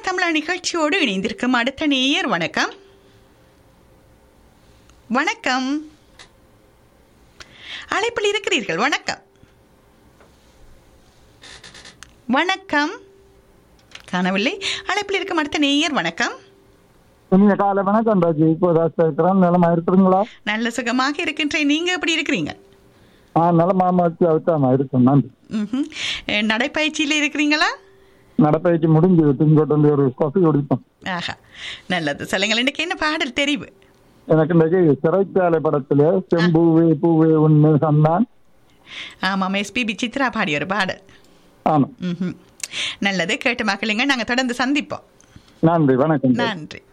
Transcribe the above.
தமிழா நிகழ்ச்சியோடு இணைந்திருக்கும் அடுத்த நேயர் வணக்கம் வணக்கம் அழைப்பில் இருக்கிறீர்கள் வணக்கம் வணக்கம் காணவில்லை அழைப்பில் இருக்கும் அடுத்த நேயர் வணக்கம் நீங்க காலை வணக்கம் ராஜி இப்போ ராஜா இருக்கிறேன் நிலமா இருக்கிறீங்களா நல்ல சுகமாக இருக்கின்றேன் நீங்க எப்படி இருக்கிறீங்க ஆ நிலமா மாற்றி அவுத்தாமா இருக்கும் நன்றி ம்ஹும். அஹ், நடைப்பயிற்சியில் இருக்கிறீங்களா நடப்பயிற்சி முடிஞ்சு திங்கோட்டு வந்து ஒரு காஃபி குடிப்போம் ஆஹா நல்லது சொல்லுங்கள் இன்னைக்கு என்ன பாடல் தெரிவு எனக்கு இன்றைக்கு சிறைச்சாலை படத்துல செம்பூவே பூவே உண்மை சந்தான் ஆமாம் எஸ்பிபி சித்ரா பாடிய ஒரு பாடல் ஆமா ம்ஹும். நல்லது கேட்டு மக்களுங்க நாங்கள் தொடர்ந்து சந்திப்போம் நன்றி வணக்கம் நன்றி